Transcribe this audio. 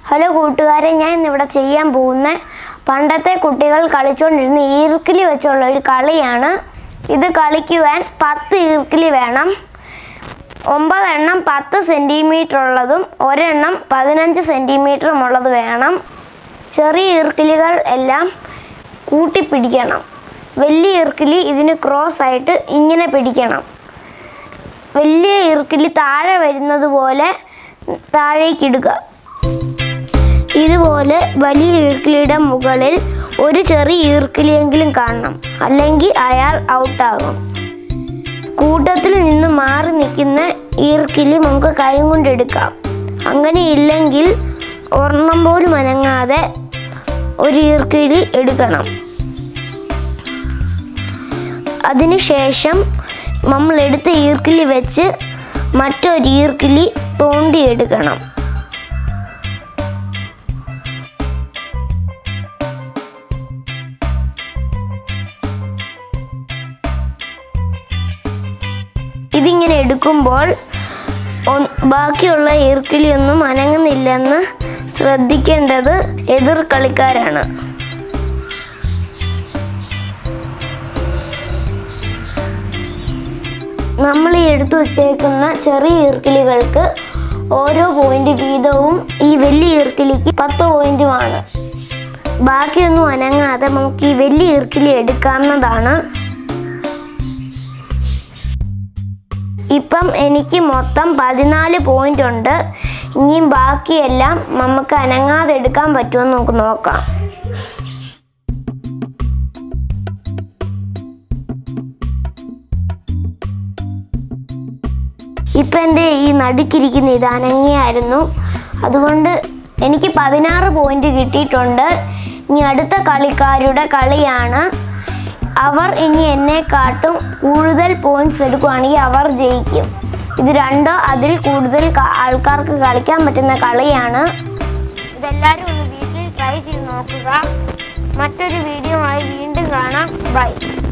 hello കൂട്ടുകാരെ ഞാൻ ഇന്നിവിടെ ചെയ്യാൻ പോകുന്ന പണ്ടത്തെ കുട്ടികൾ കളിച്ചുകൊണ്ടിരുന്ന ഈർക്കിലി വെച്ചുള്ള ഒരു കളിയാണ് ഇത് കളിക്കുവാൻ പത്ത് ഈർക്കിലി വേണം ഒമ്പതെണ്ണം പത്ത് സെൻറ്റിമീറ്റർ ഉള്ളതും ഒരെണ്ണം പതിനഞ്ച് സെൻറ്റിമീറ്ററും ഉള്ളത് വേണം ചെറിയ ഈർക്കിലികൾ എല്ലാം കൂട്ടിപ്പിടിക്കണം വലിയ ഈർക്കിലി ഇതിന് ക്രോസ് ആയിട്ട് ഇങ്ങനെ പിടിക്കണം വലിയ ഈർക്കിലി താഴെ വരുന്നത് പോലെ താഴേക്കിടുക ഇതുപോലെ വലിയ ഈർക്കിലിയുടെ മുകളിൽ ഒരു ചെറിയ ഈർക്കിലിയെങ്കിലും കാണണം അല്ലെങ്കിൽ അയാൾ ഔട്ടാകും കൂട്ടത്തിൽ നിന്ന് മാറി നിൽക്കുന്ന ഈർക്കിലി നമുക്ക് കൈ കൊണ്ടെടുക്കാം അങ്ങനെ ഇല്ലെങ്കിൽ ഒരെണ്ണം പോലും അനങ്ങാതെ ഒരു ഈർക്കിലി എടുക്കണം അതിനുശേഷം നമ്മൾ എടുത്ത ഈർക്കിലി വെച്ച് മറ്റൊരു ഈർക്കിലി തോണ്ടിയെടുക്കണം ഇതിങ്ങനെ എടുക്കുമ്പോൾ ഒ- ബാക്കിയുള്ള ഈർക്കിലിയൊന്നും അനങ്ങുന്നില്ലെന്ന് ശ്രദ്ധിക്കേണ്ടത് എതിർ കളിക്കാരാണ് നമ്മൾ ഈ എടുത്തു വച്ചേക്കുന്ന ചെറിയ ഈർക്കിലികൾക്ക് ഓരോ പോയിന്റ് വീതവും ഈ വലിയ ഈർക്കിലിക്ക് പത്ത് പോയിന്റുമാണ് ബാക്കിയൊന്നും അനങ്ങാതെ നമുക്ക് ഈ വലിയ ഈർക്കിലി എടുക്കാവുന്നതാണ് ഇപ്പം എനിക്ക് മൊത്തം പതിനാല് പോയിന്റ് ഉണ്ട് ഇനിയും ബാക്കിയെല്ലാം നമുക്ക് അനങ്ങാതെ എടുക്കാൻ പറ്റുമെന്ന് നമുക്ക് നോക്കാം ഇപ്പം എൻ്റെ ഈ നടുക്കിരിക്കുന്ന ഇത് അനങ്ങിയായിരുന്നു അതുകൊണ്ട് എനിക്ക് പതിനാറ് പോയിന്റ് കിട്ടിയിട്ടുണ്ട് ഇനി അടുത്ത കളിക്കാരുടെ കളിയാണ് അവർ ഇനി എന്നെക്കാട്ടും കൂടുതൽ പോയിന്റ്സ് എടുക്കുകയാണെങ്കിൽ അവർ ജയിക്കും ഇത് രണ്ടോ അതിൽ കൂടുതൽ ക- ആൾക്കാർക്ക് കളിക്കാൻ പറ്റുന്ന കളിയാണ് ഇതെല്ലാവരും ഒന്ന് വീട്ടിൽ ട്രൈ ചെയ്ത് നോക്കുക മറ്റൊരു വീഡിയോ ആയി വീണ്ടും കാണാം ബൈ